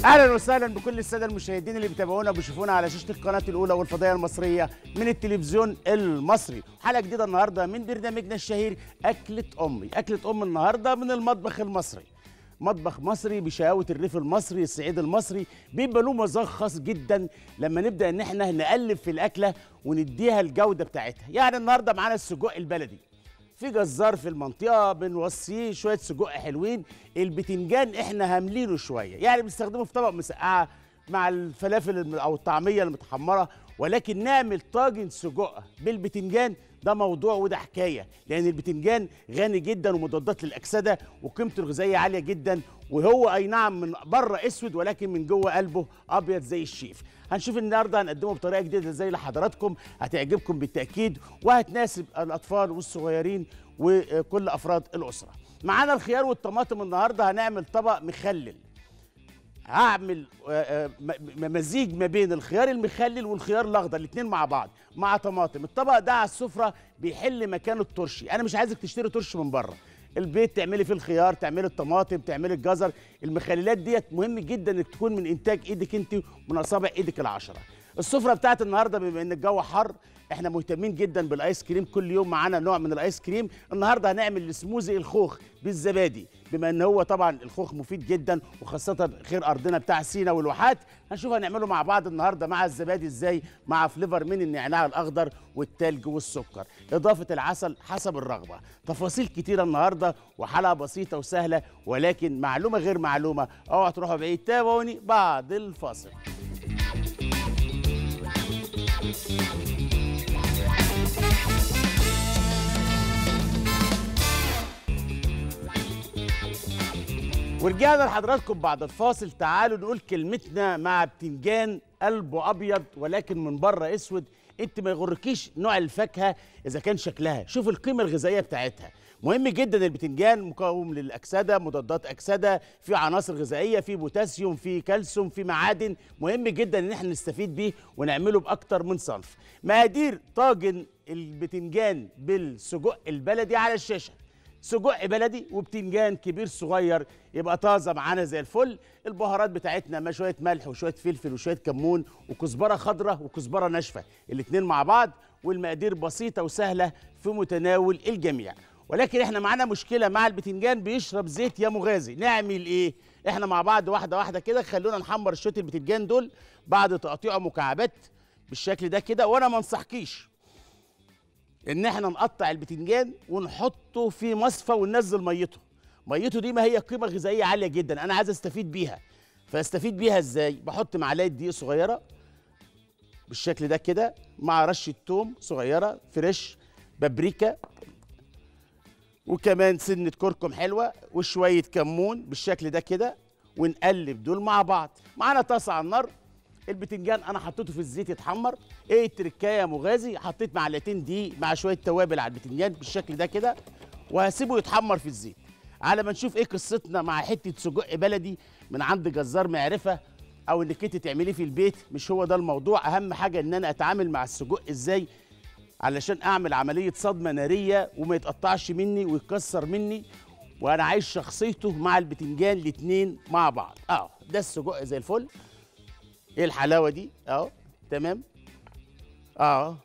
اهلا وسهلا بكل الساده المشاهدين اللي بيتابعونا وبيشوفونا على شاشه القناه الاولى والفضائيه المصريه من التلفزيون المصري حلقه جديده النهارده من برنامجنا الشهير اكله امي اكله ام النهارده من المطبخ المصري مطبخ مصري بشقاوة الريف المصري الصعيد المصري بيبقى له مذاق خاص جدا لما نبدا ان احنا نقلب في الاكله ونديها الجوده بتاعتها يعني النهارده معانا السجق البلدي في جزار في المنطقه بنوصيه شويه سجق حلوين البتنجان احنا هاملينه شويه يعني بنستخدمه في طبق مسقعه مع الفلافل الم- او الطعميه المتحمره ولكن نعمل طاجن سجق بالبتنجان ده موضوع وده حكايه لان البتنجان غني جدا ومضادات للاكسده وقيمته الغذائيه عاليه جدا وهو اي نعم من بره اسود ولكن من جوه قلبه ابيض زي الشيف هنشوف النهارده هنقدمه بطريقه جديده ازاي لحضراتكم هتعجبكم بالتاكيد وهتناسب الاطفال والصغيرين وكل افراد الاسره معانا الخيار والطماطم النهارده هنعمل طبق مخلل هعمل آه، آه، م- م- مزيج ما بين الخيار المخلل والخيار الاخضر الاثنين مع بعض مع طماطم الطبق ده على السفره بيحل مكان الترشي انا مش عايزك تشتري ترش من بره البيت تعملي فيه الخيار تعملي الطماطم تعملي الجزر المخللات ديت مهم جدا انك تكون من انتاج ايدك انت ومن اصابع ايدك العشره السفره بتاعت النهارده بما ان الجو حر احنا مهتمين جدا بالايس كريم كل يوم معانا نوع من الايس كريم النهارده هنعمل السموزي الخوخ بالزبادي بما ان هو طبعا الخوخ مفيد جدا وخاصه خير ارضنا بتاع سينا والواحات هنشوف هنعمله مع بعض النهارده مع الزبادي ازاي مع فليفر من النعناع الاخضر والتلج والسكر اضافه العسل حسب الرغبه تفاصيل كتيره النهارده وحلقه بسيطه وسهله ولكن معلومه غير معلومه اوعوا تروحوا بعيد تابعوني بعد الفاصل ورجعنا لحضراتكم بعد الفاصل تعالوا نقول كلمتنا مع بتنجان قلبه ابيض ولكن من بره اسود انت ما يغركيش نوع الفاكهه اذا كان شكلها شوف القيمه الغذائيه بتاعتها مهم جدا البتنجان مقاوم للاكسده مضادات اكسده في عناصر غذائيه في بوتاسيوم في كالسيوم في معادن مهم جدا ان احنا نستفيد بيه ونعمله باكتر من صنف مقادير طاجن البتنجان بالسجق البلدي على الشاشه سجق بلدي وبتنجان كبير صغير يبقى طازه معانا زي الفل البهارات بتاعتنا ما شويه ملح وشويه فلفل وشويه كمون وكزبره خضراء وكزبره ناشفه الاتنين مع بعض والمقادير بسيطه وسهله في متناول الجميع ولكن احنا معانا مشكله مع البتنجان بيشرب زيت يا مغازي نعمل ايه احنا مع بعض واحده واحده كده خلونا نحمر شويه البتنجان دول بعد تقطيعه مكعبات بالشكل ده كده وانا ما انصحكيش ان احنا نقطع البتنجان ونحطه في مصفى وننزل ميته ميته دي ما هي قيمه غذائيه عاليه جدا انا عايز استفيد بيها فاستفيد بيها ازاي بحط معلقه دقيق صغيره بالشكل ده كده مع رشه توم صغيره فريش بابريكا وكمان سنه كركم حلوه وشويه كمون بالشكل ده كده ونقلب دول مع بعض معانا طاسه على النار البتنجان انا حطيته في الزيت يتحمر ايه التركايه يا مغازي حطيت معلقتين دقيق مع شويه توابل على البتنجان بالشكل ده كده وهسيبه يتحمر في الزيت على ما نشوف ايه قصتنا مع حته سجق بلدي من عند جزار معرفه او انك انت تعمليه في البيت مش هو ده الموضوع اهم حاجه ان انا اتعامل مع السجق ازاي علشان اعمل عمليه صدمه ناريه وما يتقطعش مني ويتكسر مني وانا عايز شخصيته مع البتنجان الاتنين مع بعض اه ده السجق زي الفل ايه الحلاوه دي اهو تمام اه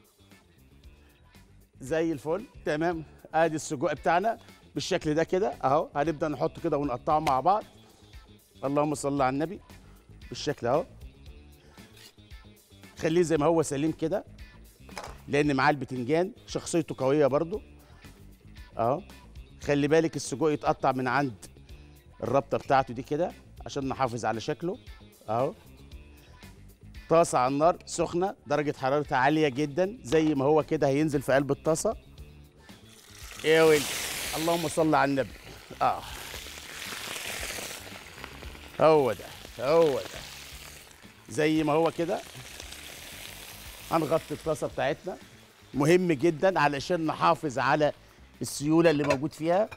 زي الفل تمام ادي السجق بتاعنا بالشكل ده كده اهو هنبدا نحطه كده ونقطعه مع بعض اللهم صل على النبي بالشكل اهو خليه زي ما هو سليم كده لان معاه البتنجان شخصيته قويه برضو اهو خلي بالك السجق يتقطع من عند الربطه بتاعته دي كده عشان نحافظ على شكله اهو طاسه على النار سخنه درجه حرارتها عاليه جدا زي ما هو كده هينزل في قلب الطاسه يا ولد اللهم صل على النبي اه هو ده هو ده زي ما هو كده هنغطي الطاسه بتاعتنا مهم جدا علشان نحافظ على السيوله اللي موجود فيها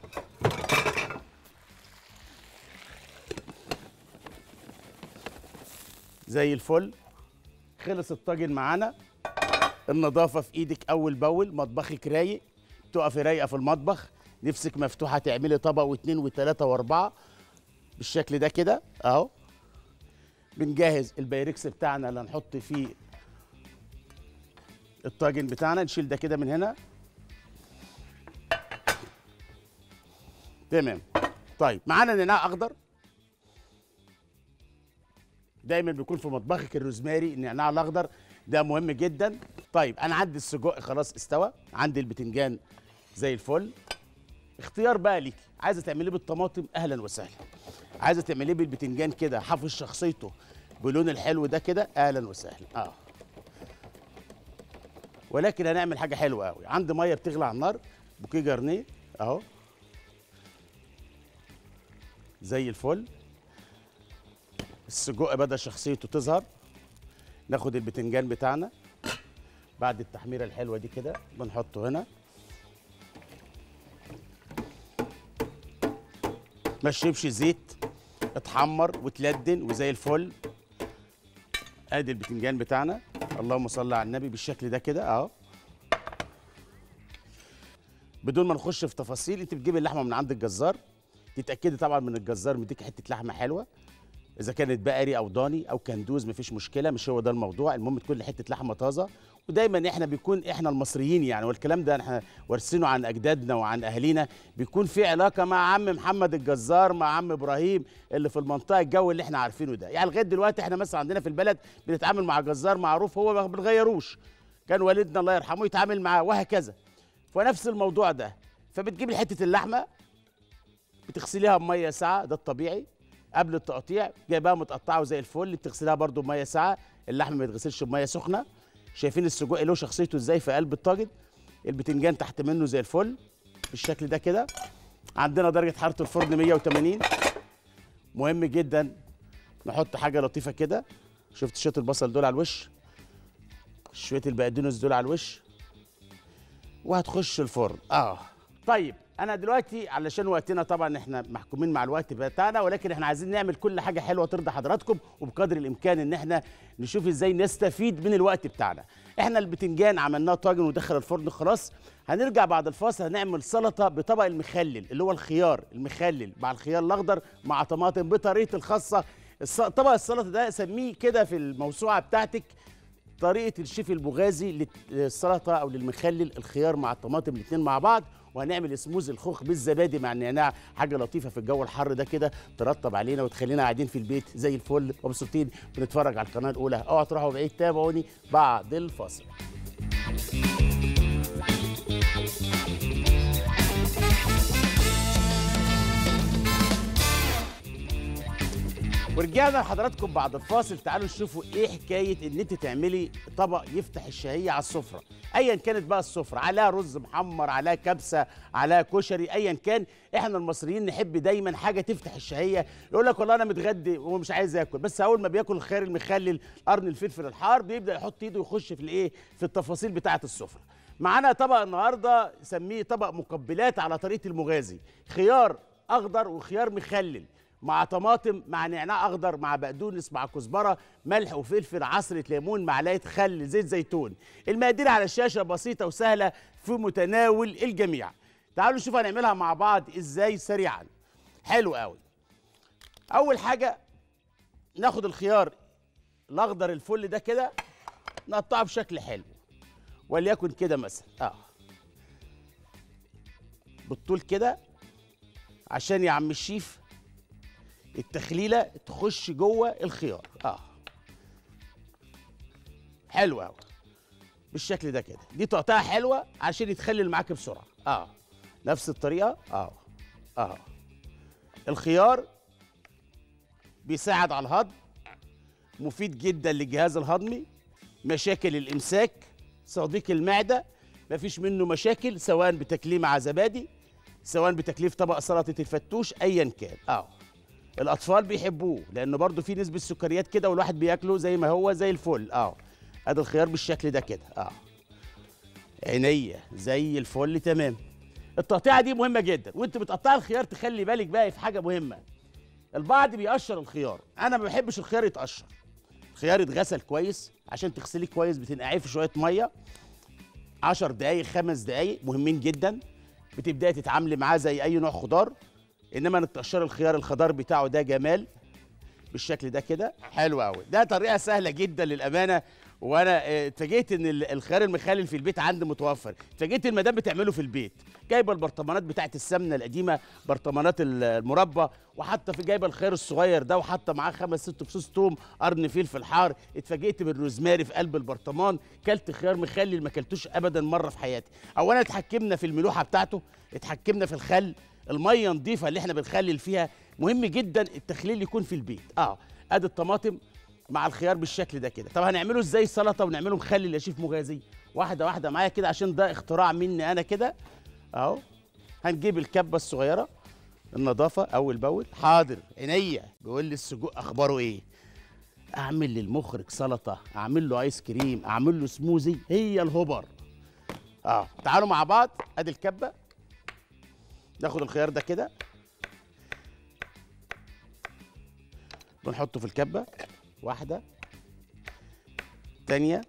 زي الفل خلص الطاجن معانا النظافه في ايدك اول باول مطبخك رايق تقفي رايقه في المطبخ نفسك مفتوحه تعملي طبق واثنين وثلاثه واربعه بالشكل ده كده اهو بنجهز البايركس بتاعنا اللي هنحط فيه الطاجن بتاعنا نشيل ده كده من هنا تمام طيب معانا نعناع اخضر دايما بيكون في مطبخك الروزماري النعناع الاخضر ده مهم جدا طيب انا عندي السجق خلاص استوى عندي البتنجان زي الفل اختيار بقى ليكي عايزه تعمليه بالطماطم اهلا وسهلا عايزه تعمليه بالبتنجان كده حافظ شخصيته باللون الحلو ده كده اهلا وسهلا اه ولكن هنعمل حاجه حلوه قوي عندي ميه بتغلي على النار بوكيه جرنيه اهو زي الفل السجق بدا شخصيته تظهر ناخد البتنجان بتاعنا بعد التحميره الحلوه دي كده بنحطه هنا ما تشربش زيت اتحمر وتلدن وزي الفل ادي البتنجان بتاعنا اللهم صل على النبي بالشكل ده كده اهو بدون ما نخش في تفاصيل انت بتجيب اللحمه من عند الجزار تتاكدي طبعا من الجزار مديك حته لحمه حلوه اذا كانت بقري او ضاني او كندوز مفيش مشكله مش هو ده الموضوع المهم تكون حته لحمه طازه ودايما احنا بيكون احنا المصريين يعني والكلام ده احنا وارثينه عن اجدادنا وعن اهالينا بيكون في علاقه مع عم محمد الجزار مع عم ابراهيم اللي في المنطقه الجو اللي احنا عارفينه ده يعني لغايه دلوقتي احنا مثلا عندنا في البلد بنتعامل مع جزار معروف هو ما بنغيروش كان والدنا الله يرحمه يتعامل معاه وهكذا فنفس الموضوع ده فبتجيبي حته اللحمه بتغسليها بميه ساعه ده الطبيعي قبل التقطيع جايباها متقطعه وزي الفل بتغسلها برده بميه ساعه اللحم ما يتغسلش بميه سخنه شايفين السجق له شخصيته ازاي في قلب الطاجن البتنجان تحت منه زي الفل بالشكل ده كده عندنا درجه حراره الفرن 180 مهم جدا نحط حاجه لطيفه كده شفت شويه البصل دول على الوش شويه البقدونس دول على الوش وهتخش الفرن اه طيب انا دلوقتي علشان وقتنا طبعا احنا محكومين مع الوقت بتاعنا ولكن احنا عايزين نعمل كل حاجه حلوه ترضي حضراتكم وبقدر الامكان ان احنا نشوف ازاي نستفيد من الوقت بتاعنا احنا البتنجان عملناه طاجن ودخل الفرن خلاص هنرجع بعد الفاصل هنعمل سلطه بطبق المخلل اللي هو الخيار المخلل مع الخيار الاخضر مع طماطم بطريقه الخاصه الس- طبق السلطه ده سميه كده في الموسوعه بتاعتك طريقه الشيف البغازي لل- للسلطه او للمخلل الخيار مع الطماطم الاثنين مع بعض وهنعمل سموز الخوخ بالزبادي مع النعناع حاجه لطيفه في الجو الحر ده كده ترطب علينا وتخلينا قاعدين في البيت زي الفل ومبسوطين بنتفرج على القناه الاولى اوعوا تروحوا بعيد تابعوني بعد الفاصل ورجعنا لحضراتكم بعد الفاصل تعالوا نشوفوا ايه حكايه ان انت تعملي طبق يفتح الشهيه على السفره ايا كانت بقى السفره عليها رز محمر عليها كبسه عليها كشري ايا كان احنا المصريين نحب دايما حاجه تفتح الشهيه يقول لك والله انا متغدي ومش عايز اكل بس اول ما بياكل الخيار المخلل قرن الفلفل الحار بيبدا يحط ايده يخش في الايه في التفاصيل بتاعه السفره معانا طبق النهارده سميه طبق مقبلات على طريقه المغازي خيار اخضر وخيار مخلل مع طماطم مع نعناع اخضر مع بقدونس مع كزبره ملح وفلفل عصره ليمون معلقه خل زيت زيتون المقادير على الشاشه بسيطه وسهله في متناول الجميع تعالوا نشوف هنعملها مع بعض ازاي سريعا حلو قوي اول حاجه ناخد الخيار الاخضر الفل ده كده نقطعه بشكل حلو وليكن كده مثلا اه بالطول كده عشان يا عم الشيف التخليله تخش جوه الخيار اه حلو قوي بالشكل ده كده دي تقطيعه حلوه عشان يتخلل معاك بسرعه اه نفس الطريقه اه اه الخيار بيساعد على الهضم مفيد جدا للجهاز الهضمي مشاكل الامساك صديق المعده مفيش منه مشاكل سواء بتاكليه مع زبادي سواء بتكليف طبق سلطه الفتوش ايا كان اه الاطفال بيحبوه لانه برضه فيه نسبه سكريات كده والواحد بياكله زي ما هو زي الفل اه ادي الخيار بالشكل ده كده اه عينيا زي الفل تمام التقطيعه دي مهمه جدا وانت بتقطع الخيار تخلي بالك بقى في حاجه مهمه البعض بيقشر الخيار انا ما بحبش الخيار يتقشر الخيار يتغسل كويس عشان تغسليه كويس بتنقعيه في شويه ميه 10 دقايق خمس دقايق مهمين جدا بتبداي تتعاملي معاه زي اي نوع خضار انما انك تقشر الخيار الخضار بتاعه ده جمال بالشكل ده كده حلو قوي ده طريقه سهله جدا للامانه وانا آه، اتفاجئت ان ال- الخيار المخلل في البيت عندي متوفر اتفاجئت المدام بتعمله في البيت جايبه البرطمانات بتاعت السمنه القديمه برطمانات ال- المربى وحاطه في جايبه الخيار الصغير ده وحاطه معاه خمس ست فصوص توم قرن فلفل حار اتفاجئت بالروزماري في قلب البرطمان كلت خيار مخلل ما كلتوش ابدا مره في حياتي اولا اتحكمنا في الملوحه بتاعته اتحكمنا في الخل الميه نظيفه اللي احنا بنخلل فيها مهم جدا التخليل يكون في البيت اه ادي الطماطم مع الخيار بالشكل ده كده طب هنعمله ازاي سلطه ونعمله مخلل يا شيف مغازي واحده واحده معايا كده عشان ده اختراع مني انا كده اهو هنجيب الكبه الصغيره النظافه اول باول حاضر عينيا بيقول لي السجق اخباره ايه اعمل للمخرج سلطه اعمل له ايس كريم اعمل له سموزي هي الهبر اه تعالوا مع بعض ادي الكبه ناخد الخيار ده كده بنحطه في الكبه واحده تانية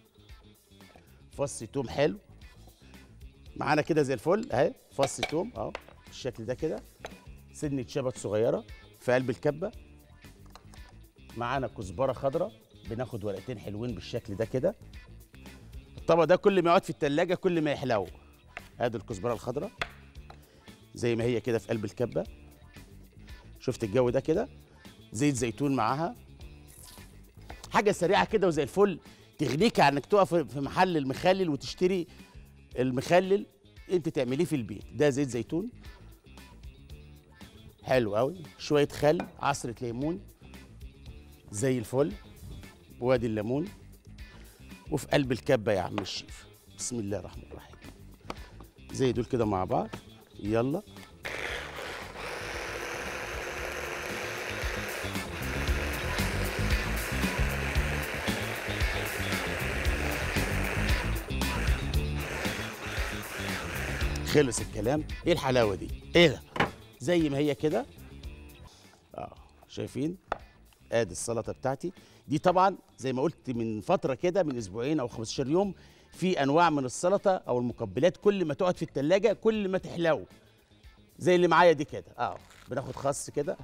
فص توم حلو معانا كده زي الفل اهي فص توم اهو بالشكل ده كده سنة شبت صغيرة في قلب الكبة معانا كزبرة خضراء بناخد ورقتين حلوين بالشكل ده كده الطبق ده كل ما يقعد في التلاجة كل ما يحلو ادي الكزبرة الخضراء زي ما هي كده في قلب الكبة شفت الجو ده كده زيت زيتون معاها حاجه سريعه كده وزي الفل تغنيك عن انك تقف في محل المخلل وتشتري المخلل انت تعمليه في البيت ده زيت زيتون حلو قوي شويه خل عصره ليمون زي الفل وادي الليمون وفي قلب الكبه يا عم الشيف بسم الله الرحمن الرحيم زي دول كده مع بعض يلا خلص الكلام ايه الحلاوه دي ايه ده زي ما هي كده اه شايفين ادي السلطه بتاعتي دي طبعا زي ما قلت من فتره كده من اسبوعين او 15 يوم في انواع من السلطه او المقبلات كل ما تقعد في التلاجة كل ما تحلو زي اللي معايا دي كده اه بناخد خس كده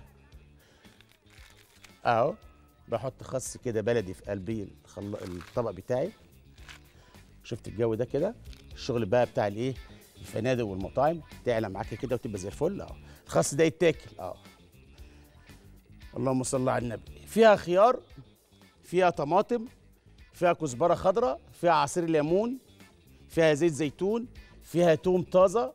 اهو بحط خس كده بلدي في قلبي الخل... الطبق بتاعي شفت الجو ده كده الشغل بقى بتاع الايه الفنادق والمطاعم تعلى معاك كده وتبقى زي الفل اه الخس ده يتاكل اه اللهم صل على النبي فيها خيار فيها طماطم فيها كزبره خضراء فيها عصير ليمون فيها زيت زيتون فيها توم طازه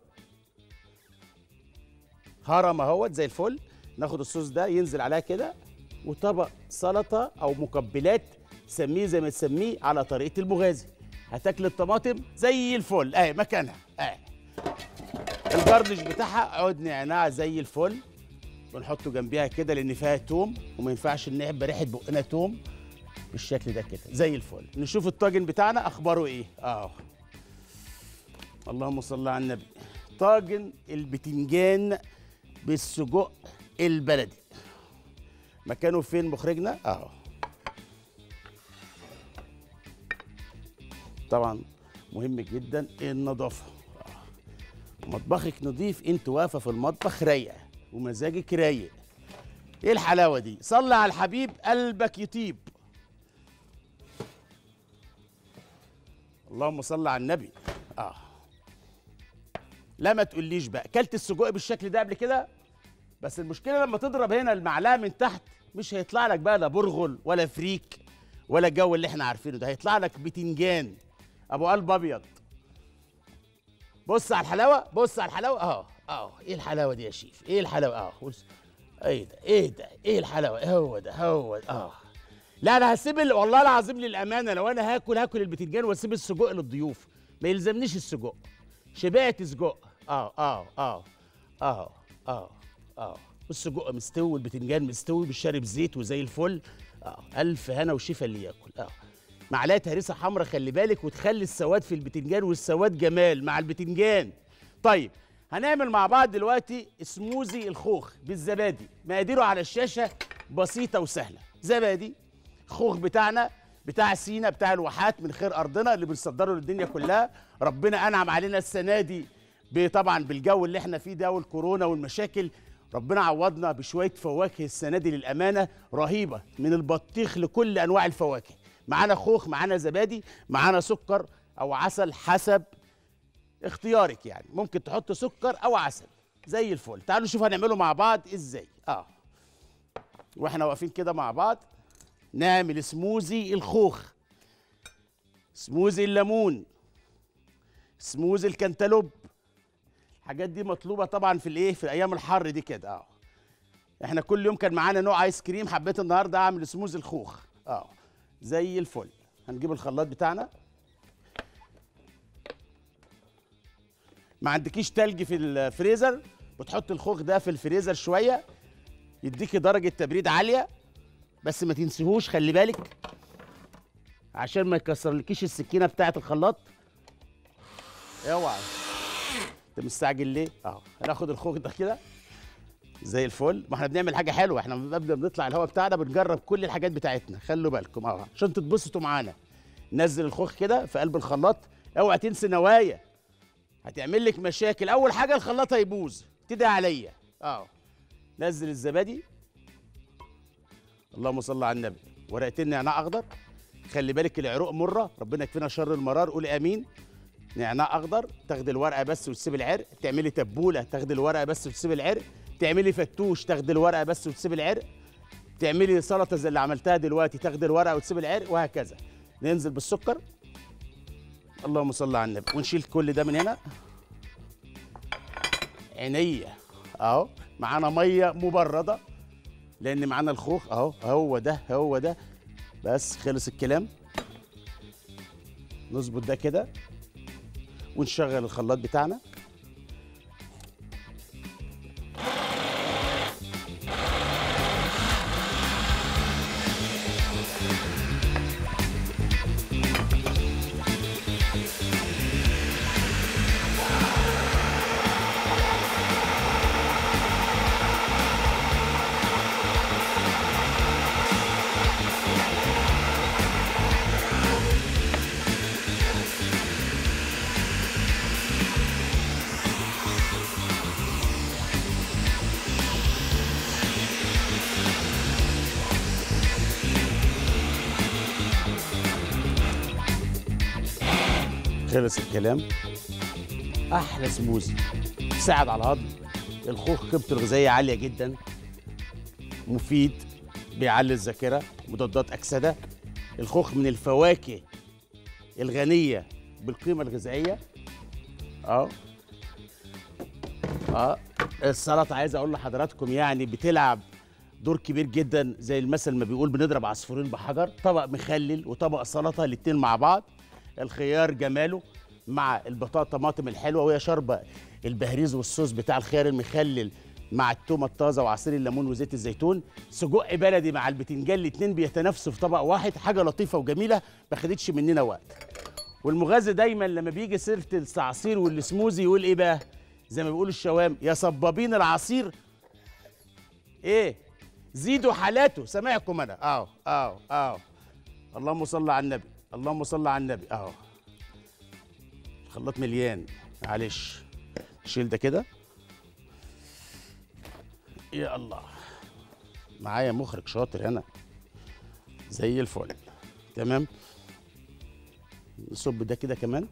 هرم اهوت زي الفل ناخد الصوص ده ينزل عليها كده وطبق سلطه او مقبلات سميه زي ما تسميه على طريقه المغازي هتاكل الطماطم زي الفل اهي مكانها اهي الجرنش بتاعها عود نعناع زي الفل بنحطه جنبيها كده لان فيها توم وما ينفعش ان يبقى ريحه بقنا توم بالشكل ده كده زي الفل نشوف الطاجن بتاعنا اخباره ايه اه اللهم صل على النبي طاجن البتنجان بالسجق البلدي مكانه فين مخرجنا اهو طبعا مهم جدا النظافه آه. مطبخك نظيف انت واقفه في المطبخ رايقه ومزاجك رايق ايه الحلاوه دي صلي على الحبيب قلبك يطيب اللهم صل على النبي اه لا ما تقوليش بقى اكلت السجق بالشكل ده قبل كده بس المشكله لما تضرب هنا المعلقه من تحت مش هيطلع لك بقى لا برغل ولا فريك ولا الجو اللي احنا عارفينه ده هيطلع لك بتنجان ابو قلب ابيض بص على الحلاوه بص على الحلاوه اهو اهو ايه الحلاوه دي يا شيف ايه الحلاوه اهو بص ايه ده ايه ده ايه الحلاوه هو ده هو ده اه لا انا هسيب ال- والله العظيم للامانه لو انا هاكل هاكل البتنجان واسيب السجق للضيوف ما يلزمنيش السجق شبعت سجق اه اه اه اه اه اه والسجق مستوي والبتنجان مستوي بالشارب زيت وزي الفل اه الف هنا وشفا اللي ياكل اه معلقه هريسه حمراء خلي بالك وتخلي السواد في البتنجان والسواد جمال مع البتنجان طيب هنعمل مع بعض دلوقتي سموزي الخوخ بالزبادي مقاديره على الشاشه بسيطه وسهله زبادي خوخ بتاعنا بتاع سينا بتاع الواحات من خير ارضنا اللي بنصدره للدنيا كلها ربنا انعم علينا السنه دي ب- طبعا بالجو اللي احنا فيه ده والكورونا والمشاكل ربنا عوضنا بشويه فواكه السنه دي للامانه رهيبه من البطيخ لكل انواع الفواكه معانا خوخ معانا زبادي معانا سكر او عسل حسب اختيارك يعني ممكن تحط سكر او عسل زي الفل تعالوا نشوف هنعمله مع بعض ازاي اه واحنا واقفين كده مع بعض نعمل سموزي الخوخ سموزي الليمون سموزي الكنتالوب الحاجات دي مطلوبه طبعا في الايه في الايام الحر دي كده اه احنا كل يوم كان معانا نوع ايس كريم حبيت النهارده اعمل سموزي الخوخ اه زي الفل هنجيب الخلاط بتاعنا ما عندكيش تلج في الفريزر بتحط الخوخ ده في الفريزر شويه يديكي درجه تبريد عاليه بس ما تنسيهوش خلي بالك عشان ما يكسرلكيش السكينه بتاعه الخلاط اوعى انت مستعجل ليه اهو هناخد الخوخ ده كده زي الفل ما احنا بنعمل حاجه حلوه احنا قبل ما بنطلع الهواء بتاعنا بنجرب كل الحاجات بتاعتنا خلوا بالكم اهو عشان تتبسطوا معانا نزل الخوخ كده في قلب الخلاط اوعى تنسي نوايا هتعمل لك مشاكل اول حاجه الخلاط هيبوظ تدعي عليا اه نزل الزبادي اللهم صل على النبي ورقتين نعناع اخضر خلي بالك العروق مره ربنا يكفينا شر المرار قولي امين نعناع اخضر تاخدي الورقه بس وتسيب العرق تعملي تبوله تاخدي الورقه بس وتسيب العرق تعملي فتوش تاخدي الورقه بس وتسيب العرق تعملي سلطه زي اللي عملتها دلوقتي تاخدي الورقه وتسيب العرق وهكذا ننزل بالسكر اللهم صل على النبي ونشيل كل ده من هنا عينيا اهو معانا ميه مبرده لان معانا الخوخ اهو هو ده هو ده بس خلص الكلام نظبط ده كده ونشغل الخلاط بتاعنا خلص الكلام احلى سموزي تساعد على الهضم الخوخ قيمته الغذائيه عاليه جدا مفيد بيعلي الذاكره مضادات اكسده الخوخ من الفواكه الغنيه بالقيمه الغذائيه اه اه السلطه عايز اقول لحضراتكم يعني بتلعب دور كبير جدا زي المثل ما بيقول بنضرب عصفورين بحجر طبق مخلل وطبق سلطه الاتنين مع بعض الخيار جماله مع البطاطا طماطم الحلوه وهي شاربه البهريز والصوص بتاع الخيار المخلل مع التومه الطازه وعصير الليمون وزيت الزيتون سجق بلدي مع البتنجان الاتنين بيتنافسوا في طبق واحد حاجه لطيفه وجميله ما خدتش مننا وقت والمغازي دايما لما بيجي سيره العصير والسموزي يقول ايه بقى زي ما بيقولوا الشوام يا صبابين العصير ايه زيدوا حالاته سامعكم انا اه اه اه اللهم صل على النبي اللهم صل على النبي اهو الخلاط مليان معلش شيل ده كده يا الله معايا مخرج شاطر هنا زي الفل تمام نصب ده كده كمان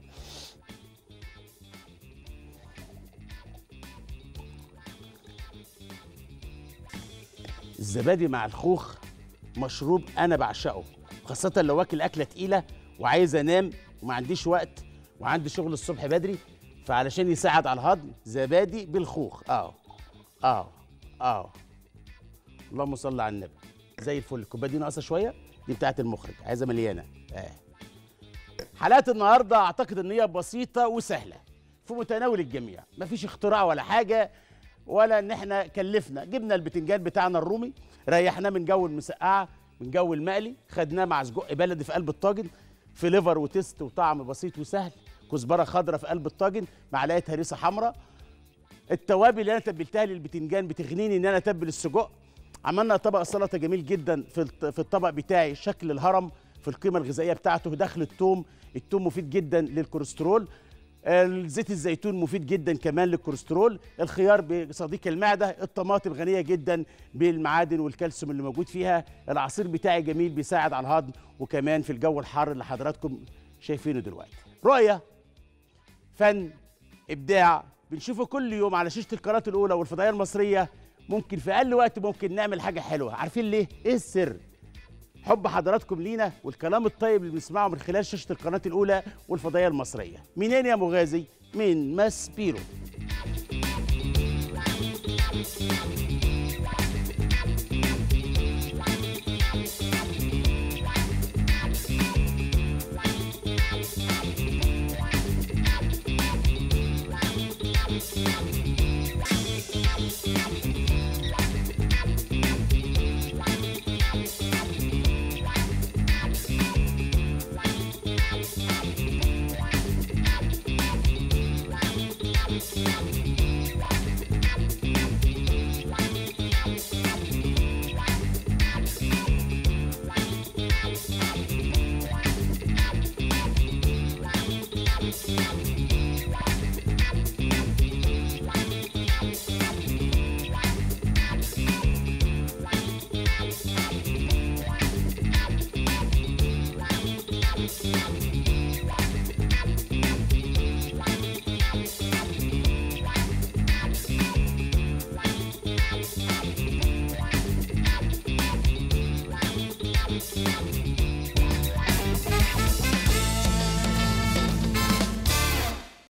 الزبادي مع الخوخ مشروب انا بعشقه خاصة لو واكل أكلة تقيلة وعايز أنام وما عنديش وقت وعندي شغل الصبح بدري فعلشان يساعد على الهضم زبادي بالخوخ اه اه اه اللهم صل على النبي زي الفل الكوبايه دي ناقصه شويه دي بتاعت المخرج عايزه مليانه اه حلقات النهارده اعتقد ان هي بسيطه وسهله في متناول الجميع مفيش اختراع ولا حاجه ولا ان احنا كلفنا جبنا البتنجان بتاعنا الرومي ريحناه من جو المسقعه من جو المقلي خدناه مع سجق بلدي في قلب الطاجن في ليفر وتست وطعم بسيط وسهل كزبره خضراء في قلب الطاجن معلقه هريسه حمراء التوابل اللي انا تبلتها للبتنجان بتغنيني ان انا اتبل السجق عملنا طبق سلطه جميل جدا في الط- في الطبق بتاعي شكل الهرم في القيمه الغذائيه بتاعته دخل التوم التوم مفيد جدا للكوليسترول زيت الزيتون مفيد جدا كمان للكوليسترول الخيار صديق المعده الطماطم غنيه جدا بالمعادن والكالسيوم اللي موجود فيها العصير بتاعي جميل بيساعد على الهضم وكمان في الجو الحار اللي حضراتكم شايفينه دلوقتي رؤيه فن ابداع بنشوفه كل يوم على شاشه القناه الاولى والفضائيه المصريه ممكن في اقل وقت ممكن نعمل حاجه حلوه عارفين ليه ايه السر حب حضراتكم لينا والكلام الطيب اللي بنسمعه من خلال شاشه القناه الاولى والفضائيه المصريه منين يا مغازي من ماسبيرو